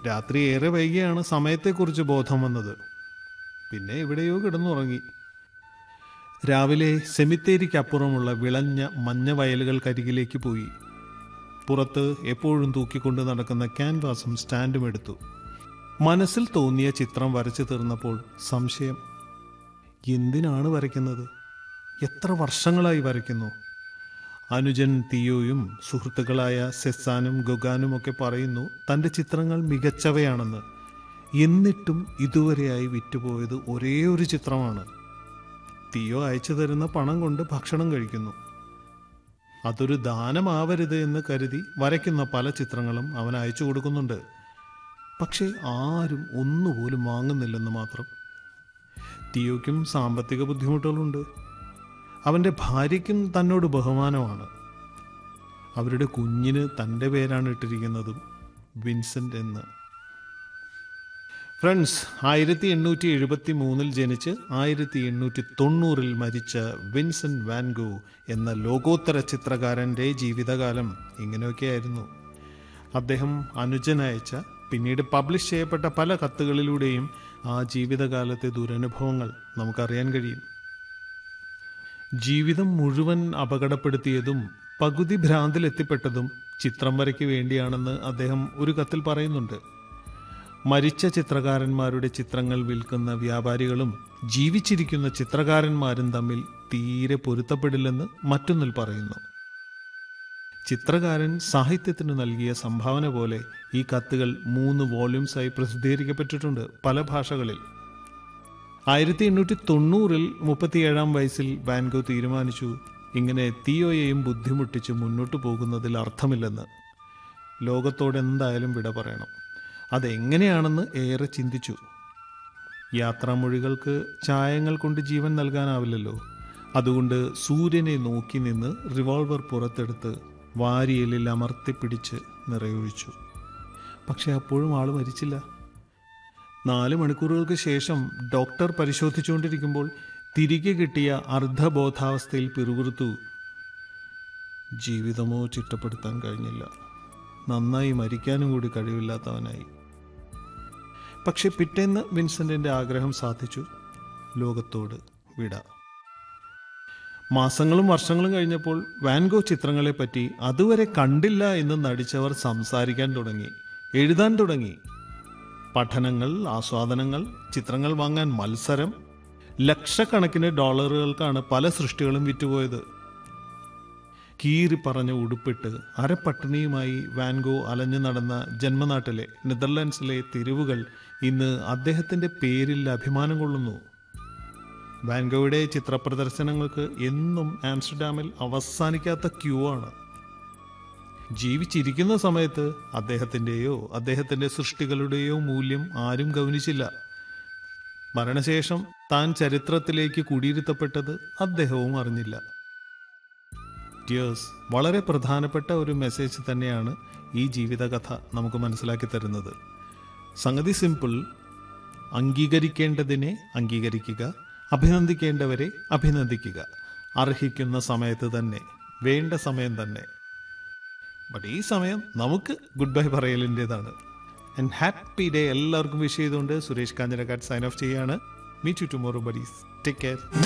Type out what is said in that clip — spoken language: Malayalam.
രാത്രി ഏറെ വൈകിയാണ് സമയത്തെക്കുറിച്ച് ബോധം വന്നത് പിന്നെ എവിടെയോ കിടന്നുറങ്ങി രാവിലെ സെമിത്തേരിക്കപ്പുറമുള്ള വിളഞ്ഞ മഞ്ഞ വയലുകൾക്കരികിലേക്ക് പോയി പുറത്ത് എപ്പോഴും തൂക്കിക്കൊണ്ട് നടക്കുന്ന ക്യാൻവാസും സ്റ്റാൻഡും എടുത്തു മനസ്സിൽ തോന്നിയ ചിത്രം വരച്ചു തീർന്നപ്പോൾ സംശയം എന്തിനാണ് വരയ്ക്കുന്നത് എത്ര വർഷങ്ങളായി വരയ്ക്കുന്നു അനുജൻ തിയോയും സുഹൃത്തുക്കളായ സെസാനും ഗുഗാനും ഒക്കെ പറയുന്നു തൻ്റെ ചിത്രങ്ങൾ മികച്ചവയാണെന്ന് എന്നിട്ടും ഇതുവരെയായി വിറ്റുപോയത് ഒരേ ഒരു ചിത്രമാണ് തിയോ അയച്ചു തരുന്ന പണം കൊണ്ട് ഭക്ഷണം കഴിക്കുന്നു അതൊരു ദാനമാവരുത് എന്ന് കരുതി വരയ്ക്കുന്ന പല ചിത്രങ്ങളും അവൻ അയച്ചു കൊടുക്കുന്നുണ്ട് പക്ഷേ ആരും ഒന്നുപോലും വാങ്ങുന്നില്ലെന്ന് മാത്രം തിയോയ്ക്കും സാമ്പത്തിക ബുദ്ധിമുട്ടുകളുണ്ട് അവൻ്റെ ഭാര്യയ്ക്കും തന്നോട് ബഹുമാനമാണ് അവരുടെ കുഞ്ഞിന് തൻ്റെ പേരാണ് ഇട്ടിരിക്കുന്നതും വിൻസെൻ്റ് എന്ന് ഫ്രണ്ട്സ് ആയിരത്തി എണ്ണൂറ്റി എഴുപത്തി മൂന്നിൽ ജനിച്ച് ആയിരത്തി എണ്ണൂറ്റി തൊണ്ണൂറിൽ മരിച്ച വിൻസെന്റ് വാൻഗോ എന്ന ലോകോത്തര ചിത്രകാരൻ്റെ ജീവിതകാലം ഇങ്ങനെയൊക്കെയായിരുന്നു അദ്ദേഹം അനുജനയച്ച പിന്നീട് പബ്ലിഷ് ചെയ്യപ്പെട്ട പല കത്തുകളിലൂടെയും ആ ജീവിതകാലത്തെ ദുരനുഭവങ്ങൾ നമുക്കറിയാൻ കഴിയും ജീവിതം മുഴുവൻ അപകടപ്പെടുത്തിയതും പകുതി ഭ്രാന്തിലെത്തിപ്പെട്ടതും ചിത്രം വരയ്ക്ക് വേണ്ടിയാണെന്ന് അദ്ദേഹം ഒരു കത്തിൽ പറയുന്നുണ്ട് മരിച്ച ചിത്രകാരന്മാരുടെ ചിത്രങ്ങൾ വിൽക്കുന്ന വ്യാപാരികളും ജീവിച്ചിരിക്കുന്ന ചിത്രകാരന്മാരും തമ്മിൽ തീരെ പൊരുത്തപ്പെടില്ലെന്ന് മറ്റൊന്നിൽ പറയുന്നു ചിത്രകാരൻ സാഹിത്യത്തിന് നൽകിയ സംഭാവന പോലെ ഈ കത്തുകൾ മൂന്ന് വോള്യൂംസായി പ്രസിദ്ധീകരിക്കപ്പെട്ടിട്ടുണ്ട് പല ഭാഷകളിൽ ആയിരത്തി എണ്ണൂറ്റി തൊണ്ണൂറിൽ മുപ്പത്തിയേഴാം വയസ്സിൽ വാൻഗോ തീരുമാനിച്ചു ഇങ്ങനെ തിയോയെയും ബുദ്ധിമുട്ടിച്ച് മുന്നോട്ടു പോകുന്നതിൽ അർത്ഥമില്ലെന്ന് ലോകത്തോട് എന്തായാലും വിട പറയണം അതെങ്ങനെയാണെന്ന് ഏറെ ചിന്തിച്ചു യാത്രാമൊഴികൾക്ക് ചായങ്ങൾ കൊണ്ട് ജീവൻ നൽകാനാവില്ലല്ലോ അതുകൊണ്ട് സൂര്യനെ നോക്കി നിന്ന് റിവോൾവർ പുറത്തെടുത്ത് വാരിയലിൽ അമർത്തിപ്പിടിച്ച് നിറയൊഴിച്ചു പക്ഷെ അപ്പോഴും ആൾ മരിച്ചില്ല നാല് മണിക്കൂറുകൾക്ക് ശേഷം ഡോക്ടർ പരിശോധിച്ചുകൊണ്ടിരിക്കുമ്പോൾ തിരികെ കിട്ടിയ അർദ്ധബോധാവസ്ഥയിൽ പിറുപിറുത്തു ജീവിതമോ ചിട്ടപ്പെടുത്താൻ കഴിഞ്ഞില്ല നന്നായി മരിക്കാനും കൂടി കഴിവില്ലാത്തവനായി പക്ഷെ പിറ്റേന്ന് വിൻസെന്റിന്റെ ആഗ്രഹം സാധിച്ചു ലോകത്തോട് വിട മാസങ്ങളും വർഷങ്ങളും കഴിഞ്ഞപ്പോൾ വാൻഗോ ചിത്രങ്ങളെപ്പറ്റി അതുവരെ കണ്ടില്ല എന്ന് നടിച്ചവർ സംസാരിക്കാൻ തുടങ്ങി എഴുതാൻ തുടങ്ങി പഠനങ്ങൾ ആസ്വാദനങ്ങൾ ചിത്രങ്ങൾ വാങ്ങാൻ മത്സരം ലക്ഷക്കണക്കിന് ഡോളറുകൾക്കാണ് പല സൃഷ്ടികളും വിറ്റുപോയത് കീറി പറഞ്ഞ ഉടുപ്പിട്ട് അരപ്പട്ടിണിയുമായി വാൻഗോ അലഞ്ഞു നടന്ന ജന്മനാട്ടിലെ നെതർലാൻഡ്സിലെ തെരുവുകൾ ഇന്ന് അദ്ദേഹത്തിന്റെ പേരിൽ അഭിമാനം കൊള്ളുന്നു വാൻഗോയുടെ ചിത്രപ്രദർശനങ്ങൾക്ക് എന്നും ആംസ്റ്റർഡാമിൽ അവസാനിക്കാത്ത ക്യൂ ആണ് ജീവിച്ചിരിക്കുന്ന സമയത്ത് അദ്ദേഹത്തിൻ്റെയോ അദ്ദേഹത്തിൻ്റെ സൃഷ്ടികളുടെയോ മൂല്യം ആരും ഗൗനിച്ചില്ല മരണശേഷം താൻ ചരിത്രത്തിലേക്ക് കുടിയിരുത്തപ്പെട്ടത് അദ്ദേഹവും അറിഞ്ഞില്ല ഡിയേഴ്സ് വളരെ പ്രധാനപ്പെട്ട ഒരു മെസ്സേജ് തന്നെയാണ് ഈ ജീവിതകഥ നമുക്ക് മനസ്സിലാക്കി തരുന്നത് സംഗതി സിമ്പിൾ അംഗീകരിക്കേണ്ടതിനെ അംഗീകരിക്കുക അഭിനന്ദിക്കേണ്ടവരെ അഭിനന്ദിക്കുക അർഹിക്കുന്ന സമയത്ത് തന്നെ വേണ്ട സമയം തന്നെ ബട്ട് ഈ സമയം നമുക്ക് ഗുഡ് ബൈ പറയലിൻ്റെതാണ് ആൻഡ് ഹാപ്പി ഡേ എല്ലാവർക്കും വിഷ് ചെയ്തുകൊണ്ട് സുരേഷ് കാഞ്ഞിരക്കാട് സൈൻ ഓഫ് ചെയ്യാണ് meet you tomorrow buddies take care